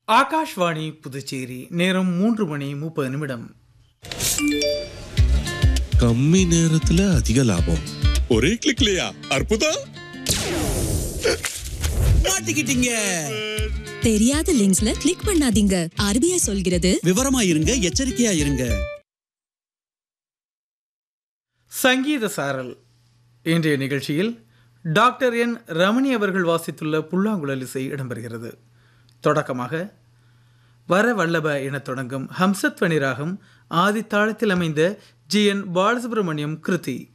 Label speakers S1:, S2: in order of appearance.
S1: ஆகாஷ்வாணி புதுச்சேரி நேரம் மூன்று மணி முப்பது நிமிடம்
S2: கம்மி நேரத்துல அதிக லாபம்
S3: ஒரே கிளிக்லயா அற்புதம்
S4: மாட்டிக்கிட்டீங்க
S5: தெரியாத லிங்க்ஸ்ல கிளிக் பண்ணாதீங்க ஆர்பிஐ சொல்கிறது
S4: விவரமா இருங்க எச்சரிக்கையா இருங்க
S1: சங்கீத சாரல் இன்றைய நிகழ்ச்சியில் டாக்டர் என் ரமணி அவர்கள் வாசித்துள்ள புல்லாங்குழல் இசை இடம்பெறுகிறது தொடக்கமாக வர வல்லப என தொடங்கும் ஹம்சத்வனி ராகம் ஆதித்தாளத்தில் அமைந்த ஜி என் பாலசுப்ரமணியம் கிருதி